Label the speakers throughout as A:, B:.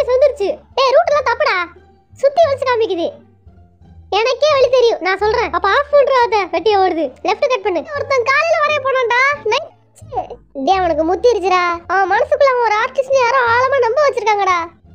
A: GPS வந்துருச்சு ஏய் root எல்லாம் தப்புடா சுத்தி வச்சு காமிக்குது எனக்கே வழி தெரியும் நான் சொல்றேன் அப்ப ஆஃப் பண்றாத வெட்டியா ஓடுது லெஃப்ட் கட் பண்ணு ஒருத்தன் காலையில வரைய போனான்டா டே அவனுக்கு முத்திருச்சுடா அவன் மனசுக்குள்ள அவன் ஒரு ஆர்டிஸ்ட் யாரோ ஆழமா நம்ப வச்சிருக்காங்கடா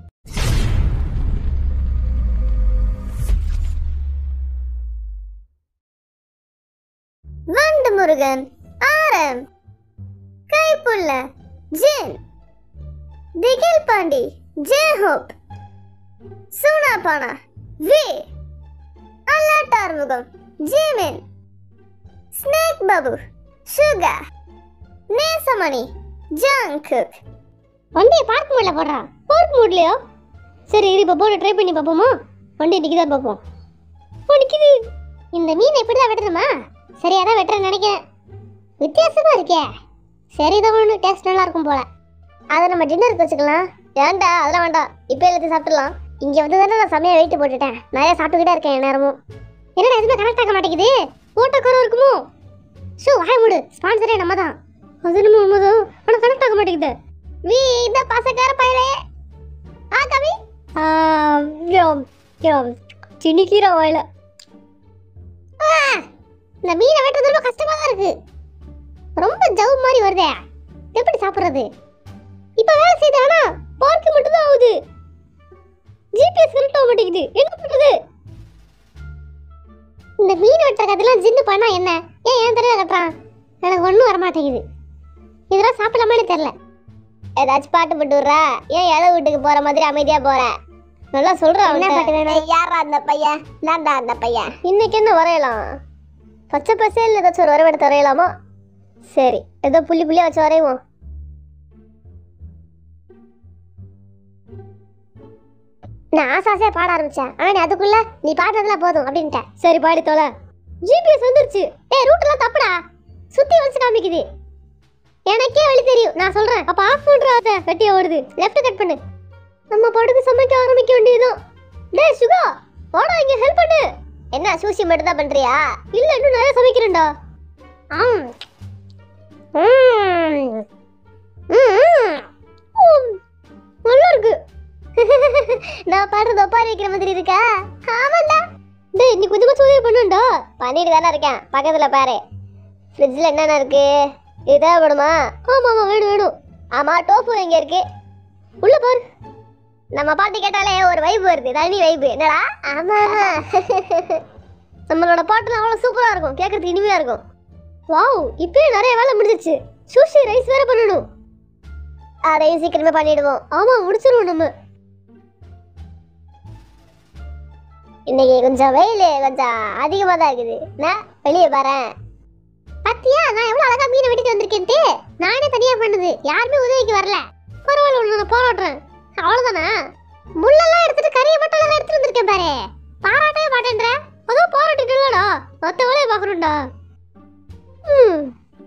A: வண்டு முருகன் ஆரம் Kaipulla Jin Thigil Pandi J hope Soona Paana V alert Arumugam Jimin snake Babu Suga Nesamani Jungkook வண்டியை பார்க் மூட்ல போடுறா பார்க் மூட்லையோ சரி இரு இப்போ போட்டு ட்ரை பண்ணி பார்ப்போமா வண்டி நிற்கிதான் பார்ப்போம் ஓ நிற்கிது இந்த மீன் எப்படி தான் வெட்டணுமா சரியா தான் வெட்டுறேன்னு நினைக்கிறேன் வித்தியாசமா இருக்கே சரி தான் ஒன்று டேஸ்ட் நல்லா இருக்கும் போல அதை நம்ம டின்னருக்கு வச்சுக்கலாம் ஏன்டா அதெல்லாம் வேண்டாம் இப்போ எல்லாத்தையும் சாப்பிடலாம் இங்கே வந்து தானே நான் செம்மையாக வெயிட் போட்டுட்டேன் நிறைய சாப்பிட்டுக்கிட்டே இருக்கேன் நேரமும் என்னடா எதுவுமே கனெக்ட் ஆக மாட்டேங்குது ஓட்டக்குறவு இருக்குமோ ஷோ வாய் மூடு ஸ்பான்சரே நம்ம தான் அது நம்ம உண்மைதான் ஆனால் கனெக்ட் ஆக மாட்டேங்குது வீ இந்த பசக்கார பயலே ஆ கவி சின்னிக்கீரை வாயில இந்த மீனை வெட்டுறது ரொம்ப கஷ்டமா தான் இருக்கு ரொம்ப ஜவு மாதிரி வருதே எப்படி சாப்பிடுறது இப்ப வேலை செய்யுது ஆனா பார்க்க மட்டும் தான் ஆகுது ஜிபிஎஸ் கனெக்ட் ஆக மாட்டேங்குது என்ன பண்றது இந்த மீன் வெட்டுற கதெல்லாம் ஜின்னு பண்ணா என்ன ஏன் ஏன் தெரியல கட்டுறான் எனக்கு ஒன்றும் வர மாட்டேங்குது இதெல்லாம் சாப்பிடலாமான்னு தெரியல ஏதாச்சும் பாட்டு போட்டு விட்றா ஏன் இலை வீட்டுக்கு போற மாதிரி அமைதியா போற நல்லா சொல்றேன் என்ன பாட்டு வேணும் யாரா அந்த பையன் நான்டா அந்த பையன் இன்னைக்கு என்ன வரையலாம் பச்சை பசேல் ஏதாச்சும் ஒரு வரைபடத்தை வரையலாமா சரி ஏதோ புள்ளி புள்ளியா வச்சு வரைவோம் நான் ஆசாசையா பாட ஆரம்பிச்சேன் ஆனா நீ அதுக்குள்ள நீ பாடுறதுல போதும் அப்படின்ட்ட சரி பாடி தொலை ஜிபிஎஸ் வந்துருச்சு ஏய் ரூட் எல்லாம் தப்புடா சுத்தி வச்சு காமிக்குது எனக்கே வழி தெரியும் நான் சொல்றேன் அப்ப ஆஃப் பண்றாத வெட்டியா ஓடுது லெஃப்ட் கட் பண்ணு நம்ம பாட்டுக்கு சமைக்க ஆரம்பிக்க வேண்டியதுதான் டேய் சுகா வாடா இங்க ஹெல்ப் பண்ணு என்ன சூசி மட்டும் தான் பண்றியா இல்ல இன்னும் நிறைய சமைக்கிறேன்டா ஆம் ம். ம். ம். நல்லா இருக்கு நான் பாடுறது ஒப்பாரி வைக்கிற மாதிரி இருக்கா ஆமாண்டா டேய் நீ கொஞ்சமா உதவி பண்ணுண்டா பண்ணிட்டு தானே இருக்கேன் பக்கத்துல பாரு ஃப்ரிட்ஜில் என்னென்ன இருக்கு இது தேவைப்படுமா ஆமா ஆமா வேணும் வேணும் ஆமா டோஃபு எங்க இருக்கு உள்ள பாரு நம்ம பாட்டு கேட்டாலே ஒரு வைப் வருது தனி வைப் என்னடா ஆமா நம்மளோட பாட்டுலாம் அவ்வளோ சூப்பரா இருக்கும் கேட்கறதுக்கு இனிமையா இருக்கும் வாவ் இப்பயே நிறைய வேலை முடிஞ்சிச்சு சூஷி ரைஸ் வேற பண்ணணும் அதையும் சீக்கிரமே பண்ணிடுவோம் ஆமா முடிச்சிருவோம் நம்ம இன்னைக்கு கொஞ்சம் வெயில் கொஞ்சம் அதிகமாக தான் இருக்குது நான் வெளியே வரேன் பாத்தியா நான் எவ்வளவு அழகா மீனை வெட்டிட்டு வந்திருக்கேன்ட்டு நானே தனியா பண்ணுது யாருமே உதவிக்கு வரல பரவாயில்ல ஒண்ணு நான் பாராட்டுறேன் அவ்வளவுதானா முள்ளெல்லாம் எடுத்துட்டு கறியை மட்டும் எல்லாம் எடுத்துட்டு வந்திருக்கேன் பாரு பாராட்டவே மாட்டேன்ற அதான் பாராட்டிட்டு இல்லடா மத்த வேலையை பாக்கணும்டா ம்.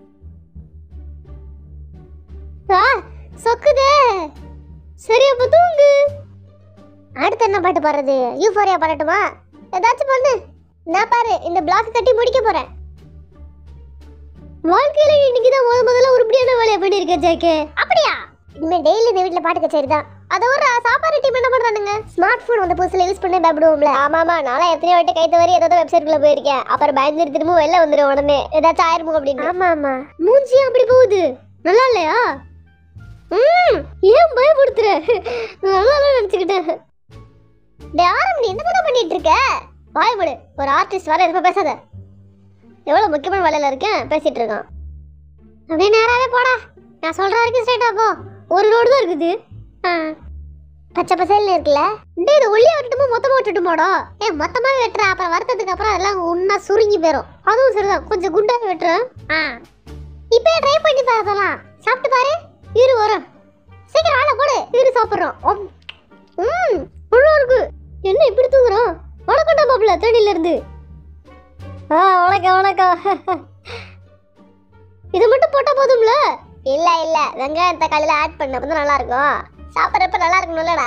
A: ஆ சொக்குதே சரி அப்ப தூங்கு அடுத்து என்ன பாட்டு பாடுறது யூஃபோரியா பாடட்டுமா ஏதாச்சும் பண்ணு நான் பாரு இந்த பிளாக் கட்டி முடிக்க போறேன் வாழ்க்கையில இன்னைக்கு தான் முத முதல்ல உருப்படியான வேலையை பண்ணிருக்கேன் ஜேகே அப்படியா இனிமே டெய்லி இந்த வீட்ல பாட்டு கச்சேரி தான் அதை ஒரு சாப்பாடு டீம் என்ன பண்றானுங்க ஸ்மார்ட் போன் வந்த புதுசுல யூஸ் பண்ணி பயப்படுவோம்ல ஆமா ஆமா நானும் எத்தனை வாட்டி கை தவறி ஏதாவது வெப்சைட் குள்ள போயிருக்கேன் அப்புறம் பயந்துட்டு திரும்ப வெளில வந்துடும் உடனே ஏதாச்சும் ஆயிருமோ அப்படின்னு ஆமா ஆமா மூஞ்சியும் அப்படி போகுது நல்லா இல்லையா ம் ஏன் பயப்படுத்துற நல்லா நினைச்சுக்கிட்டேன் டேய் ஆரம் நீ என்ன பண்ணிட்டு இருக்க வாய் மூடு ஒரு ஆர்டிஸ்ட் வர இருப்ப பேசாத எவ்வளவு முக்கியமான வேலையில இருக்கேன் பேசிட்டு இருக்கான் அப்படியே நேராவே போடா நான் சொல்ற வரைக்கும் ஸ்ட்ரைட்டா போ ஒரு ரோடு தான் இருக்குது ஆ. பச்சை பசேல்னு இருக்குல்ல டேய் இது ஒல்லியா விட்டுட்டுமோ மொத்தமா விட்டுட்டுமோடா ஏ மொத்தமா வெட்டுற அப்புறம் வறுத்ததுக்கு அப்புறம் அதெல்லாம் ஒண்ணா சுருங்கி போயிடும் அதுவும் சரிதான் கொஞ்சம் குண்டாவே வெட்டுறேன் ஆ இப்போ ட்ரை பண்ணி பார்த்தலாம் சாப்பிட்டு பாரு இரு வரோம் சீக்கிரம் ஆளை போடு இரு சாப்பிட்றோம் ஒம். ம் நல்லா இருக்கு என்ன இப்படி தூங்குறோம் வணக்கம்டா மாப்பிள்ள தேனில இருந்து ஆ வணக்கம் வணக்கம் இது மட்டும் போட்டா போதும்ல இல்ல இல்ல வெங்காயம் தக்காளில ஆட் பண்ண அப்பதான் நல்லா இருக்கும் சாப்பிட்றப்ப நல்லா இருக்கணும்லடா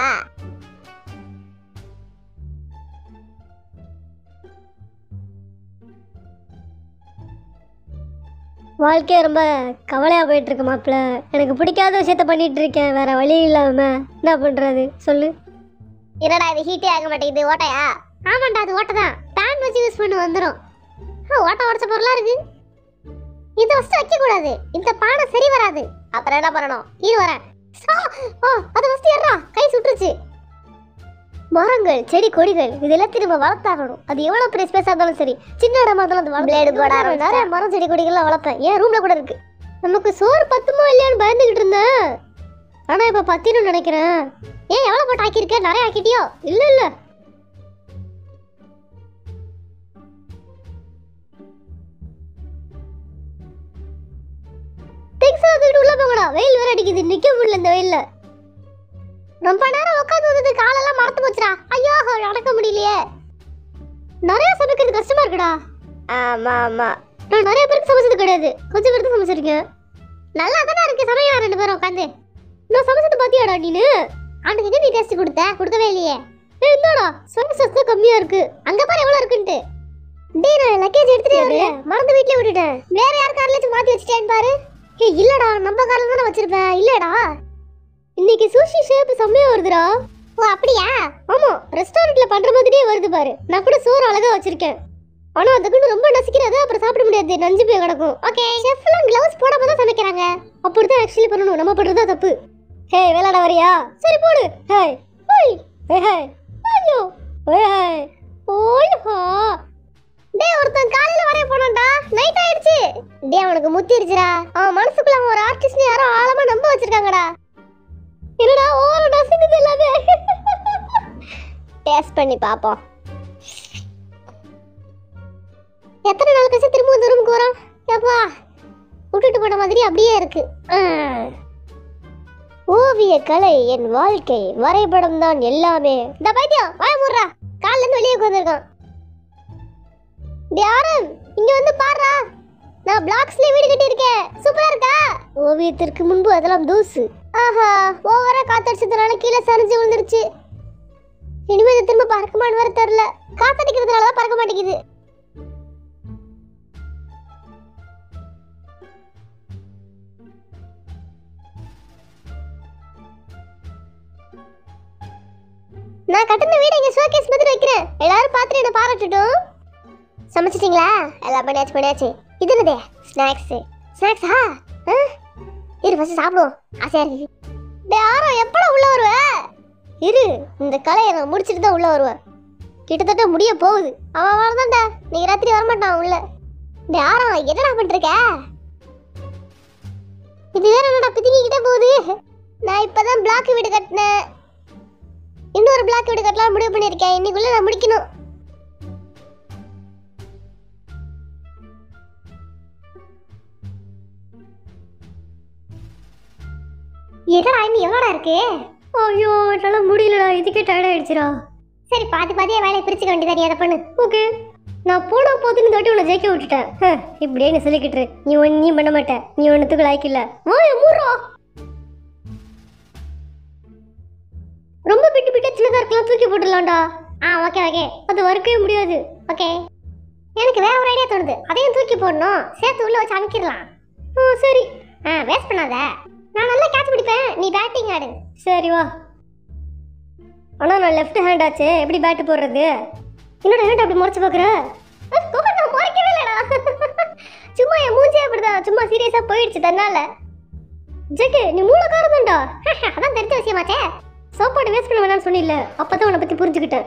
A: வாழ்க்கையே ரொம்ப கவலையாக போயிட்டு இருக்கு மாப்பிள்ள எனக்கு பிடிக்காத விஷயத்த பண்ணிட்டு இருக்கேன் வேற வழி இல்லாம என்ன பண்றது சொல்லு என்னடா இது ஹீட்டே ஆக மாட்டேங்குது ஓட்டையா ஆமாண்டா அது ஓட்டை தான் பேன் வச்சு யூஸ் பண்ணி வந்துடும் ஓட்டை உடச்ச பொருளா இருக்கு இதை ஃபஸ்ட்டு வைக்க கூடாது இந்த பானை சரி வராது அப்புறம் என்ன பண்ணணும் இது வரேன் ஆ, ஆ, அது ஃபஸ்ட்டு ஏறா கை சுட்டுருச்சு மரங்கள் செடி கொடிகள் இதெல்லாம் திரும்ப வளர்த்தாகணும் அது எவ்வளவு பெரிய ஸ்பேஸா இருந்தாலும் சரி சின்ன இடமா இருந்தாலும் அது பிளேடு போட நிறைய மரம் செடி கொடிகள்லாம் வளர்ப்பேன் ஏன் ரூம்ல கூட இருக்கு நமக்கு சோறு பத்துமோ இல்லையான்னு பயந்துகிட்டு இருந்தேன் ஆனா இப்ப பத்தின்னு நினைக்கிறேன் ஏன் எவ்வளவு போட்டு ஆக்கியிருக்க நிறைய ஆக்கிட்டியோ இல்ல இல்ல திங்ஸ் தூக்கிட்டு உள்ள போங்கடா வெயில் வேற அடிக்குது நிக்க முடியல இந்த வெயில்ல ரொம்ப நேரம் உட்காந்து வந்தது காலெல்லாம் மறந்து போச்சுடா ஐயோ நடக்க முடியலையே நிறைய சமைக்கிறது கஷ்டமா இருக்குடா ஆமா ஆமா நான் நிறைய பேருக்கு சமைச்சது கிடையாது கொஞ்சம் பேருக்கு சமைச்சிருக்கேன் நல்லா தானே இருக்கு சமையல் ரெண்டு பேரும் உட்காந்து நான் சமைச்சது பாத்தியாடா நீனு அன்னைக்கு எங்க நீ டேஸ்ட் கொடுத்த கொடுக்கவே இல்லையே ஏய் என்னடா சோயா சாஸ் தான் கம்மியா இருக்கு அங்க பாரு எவ்வளவு இருக்குன்ட்டு டேய் நான் லக்கேஜ் எடுத்துட்டே வரேன் மறந்து வீட்லயே விட்டுட்டேன் வேற யார் கார்லயாச்சும் மாத்தி வச்சிட்டேன்னு பாரு ஏய் இல்லடா நம்ம கார்ல தானே வச்சிருப்பேன் இல்லடா இன்னைக்கு சூஷி ஷேப் செம்மையா வருதுடா ஓ அப்படியா ஆமா ரெஸ்டாரண்ட்ல பண்ற மாதிரியே வருது பாரு நான் கூட சோறு அழகா வச்சிருக்கேன் ஆனா அதுக்குன்னு ரொம்ப நசிக்கிறது அப்புறம் சாப்பிட முடியாது நஞ்சு போய் கிடக்கும் ஓகே ஷெஃப்லாம் கிளவுஸ் போடாம தான் சமைக்கிறாங்க அப்படிதான் ஆக்சுவலி பண்ணணும் நம்ம பண்றதா தப்பு ஹே விளையாட வரியா சரி போடு ஹே ஹோய் ஹே ஹே ஐயோ ஹே ஹே ஓய் ஹா டேய் ஒருத்தன் காலையில வரைய போனான்டா நைட் ஆயிடுச்சு டேய் அவனுக்கு முத்திருச்சுடா அவன் மனசுக்குள்ள அவன் ஒரு ஆர்டிஸ்ட் யாரோ ஆழமா நம்ப வச்சிருக்காங்கடா என்னடா ஓவர நசுங்குது எல்லாமே டேஸ்ட் பண்ணி பாப்போம் எத்தனை நாள் கழிச்சு திரும்ப இந்த ரூமுக்கு வரோம் எப்பா விட்டுட்டு போன மாதிரி அப்படியே இருக்கு ம். ஓவிய கலை என் வாழ்க்கை வரைபடம் தான் எல்லாமே இந்த பைத்தியம் வாய மூடுறா கால்ல இருந்து வெளியே உட்காந்துருக்கான் யாரும் இங்க வந்து பாருடா நான் பிளாக்ஸ்ல வீடு கட்டி இருக்கேன் சூப்பரா இருக்கா ஓவியத்திற்கு முன்பு அதெல்லாம் தூசு ஆஹா ஓவரா காத்தடிச்சதுனால கீழே சரிஞ்சு விழுந்துருச்சு இனிமே இதை திரும்ப பறக்குமான்னு வேற தெரியல காத்தடிக்கிறதுனால தான் பறக்க மாட்டேங்குது நான் கட்டின வீடு இங்க ஷோகேஸ் மாதிரி வைக்கிறேன் எல்லாரும் பார்த்துட்டு என்ன பாராட்டட்டும் சமைச்சிட்டீங்களா எல்லாம் பண்ணியாச்சு பண்ணியாச்சு இது என்னது ஸ்நாக்ஸ் ஸ்நாக்ஸா இரு ஃபர்ஸ்ட் சாப்பிடுவோம் ஆசையா இருக்கு டேய் ஆரோ எப்படா உள்ள வருவ இரு இந்த கலையை நான் முடிச்சிட்டு தான் உள்ள வருவேன் கிட்டத்தட்ட முடிய போகுது அவன் வரதான்டா நீங்க ராத்திரி வரமாட்டான் உள்ள டேய் ஆரோ என்னடா பண்ணிருக்க இது வேற என்னடா பிதிங்கிக்கிட்டே போகுது நான் இப்பதான் பிளாக் வீடு கட்டினேன் இன்னொரு பிளாக் வீடு கட்டலாம் முடிவு பண்ணியிருக்கேன் இன்னைக்குள்ள நான் முடிக்கணும் என்னடா இன்னும் எவ்வளோடா இருக்கு ஐயோ என்னால முடியலடா இதுக்கே டயர்ட் ஆயிடுச்சுடா சரி பாதி பாதியா வேலையை பிரிச்சுக்க வேண்டியதா நீ அதை பண்ணு ஓகே நான் போனா போதுன்னு இந்த வாட்டி உன்னை ஜெயிக்க விட்டுட்டேன் ஹ, இப்படியே நீ சொல்லிக்கிட்டு இரு. நீ ஒன்றையும் பண்ண மாட்ட நீ ஒன்றுத்துக்கு லாய்க்கு இல்ல வாய மூடுறா ரொம்ப பிட்டு பிட்டா சின்னதா இருக்கலாம் தூக்கி போட்டுடலாம்டா ஆ ஓகே ஓகே அது வறுக்கவே முடியாது ஓகே எனக்கு வேற ஒரு ஐடியா தோணுது அதையும் தூக்கி போடணும் சேர்த்து உள்ள வச்சு அமைக்கிடலாம் ஆ சரி ஆ வேஸ்ட் பண்ணாத நான் நல்லா கேட்ச் பிடிப்பேன் நீ பேட்டிங் ஆடு சரி வா ஆனால் நான் லெஃப்ட் ஹேண்ட் ஆச்சு எப்படி பேட்டு போடுறது என்னோட ஹேண்ட் அப்படி முறைச்சு பார்க்குற நான் முறைக்கவே இல்லைடா சும்மா என் மூஞ்சே அப்படிதான் சும்மா சீரியஸாக போயிடுச்சு தன்னால ஜெக்கு நீ மூலக்காரம் தான்டா அதான் தெரிஞ்ச விஷயமாச்சே சாப்பாடு வேஸ்ட் பண்ண வேணாம்னு சொன்னில்ல அப்பதான் உன்னை பத்தி புரிஞ்சுக்கிட்டேன்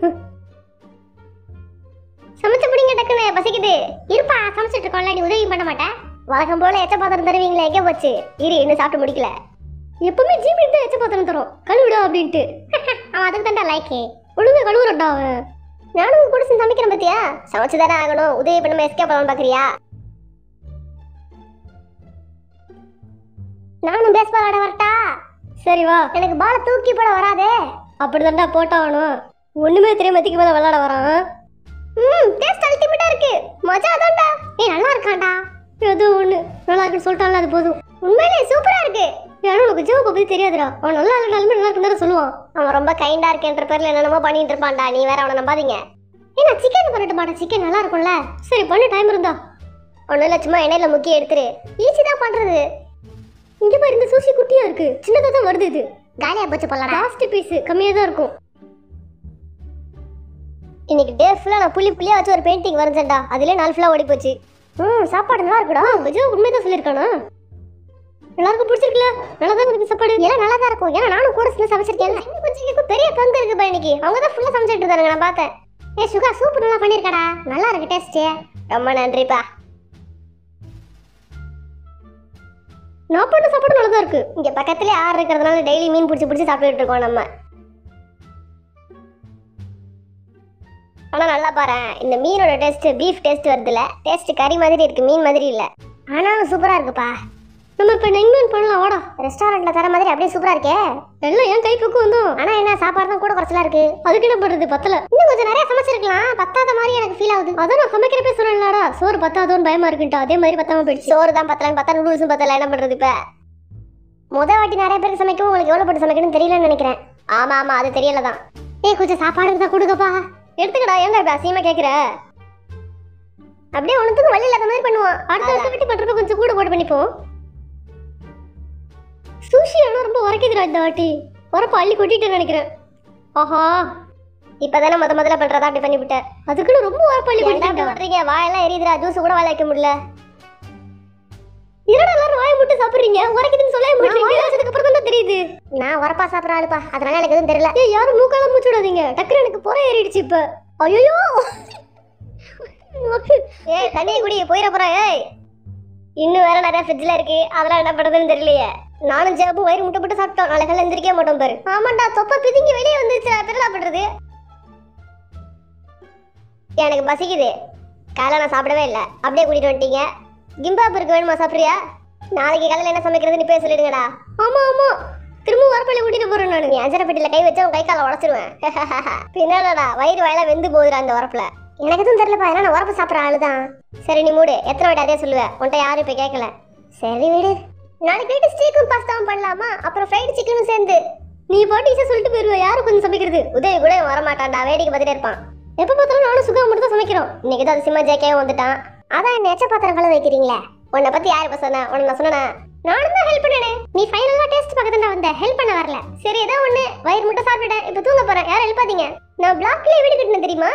A: சமைச்சு பிடிங்க டக்குன்னு பசிக்குது இருப்பா சமைச்சிட்டு இருக்கோம்ல நீ உதவி பண்ண மாட்டேன் வழக்கம் போல எச்ச பாத்திரம் தருவீங்களே எங்கே போச்சு இரு இன்னும் சாப்பிட்டு முடிக்கல எப்பவுமே ஜிபி தான் எச்ச பாத்திரம் தரும் கழுவிடா அப்படின்ட்டு அவன் அதுக்கு தான்டா லைக்கே ஒழுங்கா கழுவுறடா அவன் நானும் உங்க கூட சேர்ந்து சமைக்கிறேன் பத்தியா சமைச்சு தானே ஆகணும் உதவி பண்ணாம எஸ்கே பண்ணலாம் பாக்குறியா நானும் பேஸ்பால் ஆட வரட்டா சரி வா எனக்கு பால தூக்கி போட வராதே அப்படிதான்டா போட்டாகணும் ஒண்ணுமே தெரியாம தூக்கி மேல விளையாட வரான் ம் டேஸ்ட் அல்டிமேட்டா இருக்கு மஜா தான்டா ஏய் நல்லா இருக்கான்டா ஏதோ ஒண்ணு நல்லா இருக்குன்னு சொல்லிட்டால அது போதும் உண்மையிலே சூப்பரா இருக்கு ஏன்னா உனக்கு ஜோக்கு பத்தி தெரியாதுடா அவன் நல்லா இல்லைனாலுமே நல்லா இருக்குன்னு சொல்லுவான் அவன் ரொம்ப கைண்டா இருக்கேன்ற பேர்ல என்னென்னமோ பண்ணிட்டு இருப்பான்டா நீ வேற அவனை நம்பாதீங்க ஏன்னா சிக்கன் பண்ணட்டு மாட்டேன் சிக்கன் நல்லா இருக்கும்ல சரி பண்ணு டைம் இருந்தா ஒன்றும் இல்லை சும்மா எண்ணெயில முக்கிய எடுத்துரு ஈஸி தான் பண்றது இங்க பாரு இந்த சூசி குட்டியா இருக்கு சின்னதா தான் வருது இது காலியா போச்சு போலாம் லாஸ்ட் பீஸ் கம்மியா தான் இருக்கும் இன்னைக்கு டே ஃபுல்லாக நான் புள்ளி புள்ளியாக வச்சு ஒரு பெயிண்டிங் வரைஞ்சேன்டா அதுலேயே நாள் ஃபுல்லாக ஓடி போச்சு ம் சாப்பாடு நல்லா இருக்குடா விஜய் உண்மை தான் சொல்லியிருக்கானா எல்லாருக்கும் பிடிச்சிருக்குல்ல நல்லா தான் இருக்கு சாப்பாடு எல்லாம் நல்லா தான் இருக்கும் ஏன்னா நானும் கூட சின்ன சமைச்சிருக்கேன் இன்னும் கொஞ்சம் எனக்கு பெரிய பங்கு இருக்கு பா இன்னைக்கு அவங்க தான் ஃபுல்லாக சமைச்சிட்டு இருந்தாங்க நான் பார்த்தேன் ஏ சுகா சூப் நல்லா பண்ணியிருக்காடா நல்லா இருக்கு டேஸ்ட்டு ரொம்ப நன்றிப்பா நான் பண்ண சாப்பாடு நல்லா தான் இருக்கு இங்க பக்கத்துலயே ஆறு இருக்கிறதுனால டெய்லி மீன் பிடிச்சி பிடிச்சி சாப்பிட்டுட்டு இருக்கோம் நம்ம ஆனா நல்லா பாரு இந்த மீனோட டேஸ்ட் பீஃப் டேஸ்ட் வருதுல டேஸ்ட் கறி மாதிரி இருக்கு மீன் மாதிரி இல்ல ஆனாலும் சூப்பரா இருக்குப்பா நம்ம இப்ப நெங்மீன் பண்ணலாம் வாடா ரெஸ்டாரண்ட்ல தர மாதிரி அப்படியே சூப்பரா இருக்கே எல்லாம் என் கை பக்கம் வந்தோம் ஆனா என்ன சாப்பாடு தான் கூட குறைச்சலா இருக்கு அதுக்கு என்ன பண்றது பத்தல இன்னும் கொஞ்சம் நிறைய சமைச்சிருக்கலாம் பத்தாத மாதிரி எனக்கு ஃபீல் ஆகுது அதான் நான் சமைக்கிறப்ப சொல்றேன்லடா சோறு பத்தாதோன்னு பயமா இருக்குன்ட்டு அதே மாதிரி பத்தாம போயிடுச்சு சோறு தான் பத்தலன்னு பார்த்தா நூடுல்ஸும் பத்தல என்ன பண்றது இப்ப முத வாட்டி நிறைய பேருக்கு சமைக்கவும் உங்களுக்கு எவ்வளவு போட்டு சமைக்கணும்னு தெரியலன்னு நினைக்கிறேன் ஆமா ஆமா அது தெரியல தான் ஏய் கொஞ்சம் சாப்பாடு இருந்தா கொடுங்கப்பா எடுத்துக்கடா ஏங்க இப்ப அசியமா கேக்குற அப்படியே உனக்கு வழி இல்லாத மாதிரி பண்ணுவான் அடுத்த வருஷம் விட்டு பண்றப்ப கொஞ்சம் கூட போட்டு பண்ணிப்போம் சுஷி ஆனா ரொம்ப உரைக்குதுடா இந்த வாட்டி உரப்ப அள்ளி கொட்டிட்டு நினைக்கிறேன் ஆஹா இப்பதானே முத முதல்ல பண்றதா அப்படி பண்ணிவிட்டேன் அதுக்குன்னு ரொம்ப உரப்ப அள்ளி கொட்டிட்டு பண்றீங்க வாயெல்லாம் எரியுதுடா ஜூஸ் கூட வாய வைக்க முடியல என்னடா எல்லாரும் வாய் முட்டு சாப்பிடுறீங்க உரைக்குதுன்னு சொல்லவே மாட்டீங்க அதுக்கு அப்புறம் தான் தெரியுது நான் உரப்பா சாப்பிடுற ஆளுப்பா அதனால எனக்கு எதுவும் தெரியல ஏய் யாரும் மூக்கால மூச்சு விடாதீங்க டக்குனு எனக்கு புற ஏறிடுச்சு இப்ப ஐயோ ஏய் தண்ணி குடி போயிட போறா ஏய் இன்னும் வேற நிறைய ஃப்ரிட்ஜ்ல இருக்கு அதெல்லாம் என்ன பண்றதுன்னு தெரியலையே நானும் ஜாபும் வயிறு முட்டை போட்டு சாப்பிட்டோம் நாளைக்கு எல்லாம் எந்திரிக்க மாட்டோம் பாரு ஆமாண்டா தொப்பை பிதுங்கி வெளியே வந்துருச்சு பெருலா பண்றது எனக்கு பசிக்குது காலைல நான் சாப்பிடவே இல்லை அப்படியே கூட்டிட்டு வந்துட்டீங்க கிம்பாப் இருக்கு வேணுமா சாப்பிட்றியா நாளைக்கு காலையில் என்ன சமைக்கிறதுன்னு பேர் சொல்லிடுங்கடா ஆமா ஆமா திரும்ப வரப்பள்ளி கூட்டிட்டு போறேன் நான் அஞ்சரை பெட்டியில் கை வச்சா உன் கை காலை உடச்சிருவேன் பின்னாடா வயிறு வாயில வெந்து போகுதுடா அந்த உரப்புல எனக்கு எதுவும் தெரியலப்பா ஏன்னா நான் உரப்பு சாப்பிட்ற ஆளு தான் சரி நீ மூடு எத்தனை வாட்டி அதே சொல்லுவேன் உன்ட்ட யாரும் இப்போ கேட்கல சரி விடு நாளைக்கு வீட்டு ஸ்டீக்கும் பாஸ்தாவும் பண்ணலாமா அப்புறம் ஃப்ரைடு சிக்கனும் சேர்ந்து நீ பாட்டு ஈஸியாக சொல்லிட்டு போயிருவ யாரும் கொஞ்சம் சமைக்கிறது உதவி கூட இவன் வரமாட்டான்டா வேடிக்கை பார்த்துட்டே இருப்பான் எப்போ பார்த்தாலும் நானும் சுகம் மட்டும் தான் சமைக்கிறோம் இன்னைக்கு தான் சிம்மா ஜேக்கையும் வந்துட்டான் அதான் என்ன எச்ச பாத்திரம் கழுவ வைக்கிறீங்களே உன்னை பத்தி யார் இப்ப சொன்னா உன்னை நான் சொன்னா நானும் தான் ஹெல்ப் பண்ணனே நீ ஃபைனலா டேஸ்ட் பார்க்க தான் வந்த ஹெல்ப் பண்ண வரல சரி ஏதோ ஒண்ணு வயிறு மட்டும் சாப்பிட்டுட்டேன் இப்போ தூங்க போறேன் யாரும் ஹெல்ப் பாத்தீங்க நான் பிளாக்லயே வீடு கட்டினேன் தெரியுமா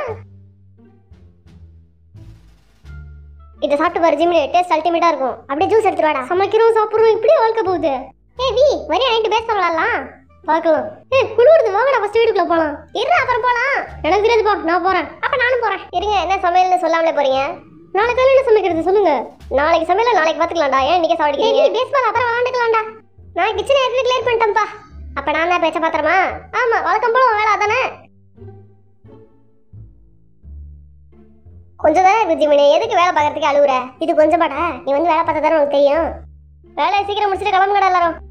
A: இதை சாப்பிட்டு பாரு ஜிம்ல டேஸ்ட் அல்டிமேட்டா இருக்கும் அப்படியே ஜூஸ் எடுத்துட்டு வாடா சமைக்கிறோம் சாப்பிடுறோம் இப்படியே வாழ்க்கை போகுது ஏ வி வரையா நைட்டு பேச விளாடலாம் பார்க்கலாம் ஏ குளிர்ந்து வாங்கடா ஃபர்ஸ்ட் வீட்டுக்குள்ள போலாம் இரு அப்புறம் போலாம் எனக்கு தெரியாதுப்பா நான் போறேன் அப்ப நானும் போறேன் இருங்க என்ன சமையல்னு சொல்லாமலே போறீங்க நாளைக்கு காலையில சமைக்கிறது சொல்லுங்க நாளைக்கு சமையல நாளைக்கு பாத்துக்கலாம்டா ஏன் இன்னைக்கு சாப்பிடுறீங்க நீ பேஸ்பால் அப்புறம் விளாண்டுக்கலாம்டா நான் கிச்சனை ஏற்கனவே கிளியர் பண்ணிட்டேன்ப்பா அப்ப நான் தான் பேச்ச பாத்திரமா ஆமா வழக்கம் போல உன் வேலை அதானே கொஞ்சம் தானே இருக்கு ஜிமினி எதுக்கு வேலை பார்க்கறதுக்கு அழுவுற இது கொஞ்சம் பாடா நீ வந்து வேலை பார்த்தா தானே உனக்கு தெரியும் வேலையை சீக்கிரம் முடிச்சுட்டு கிளம்புங்கடா எல்லாரும்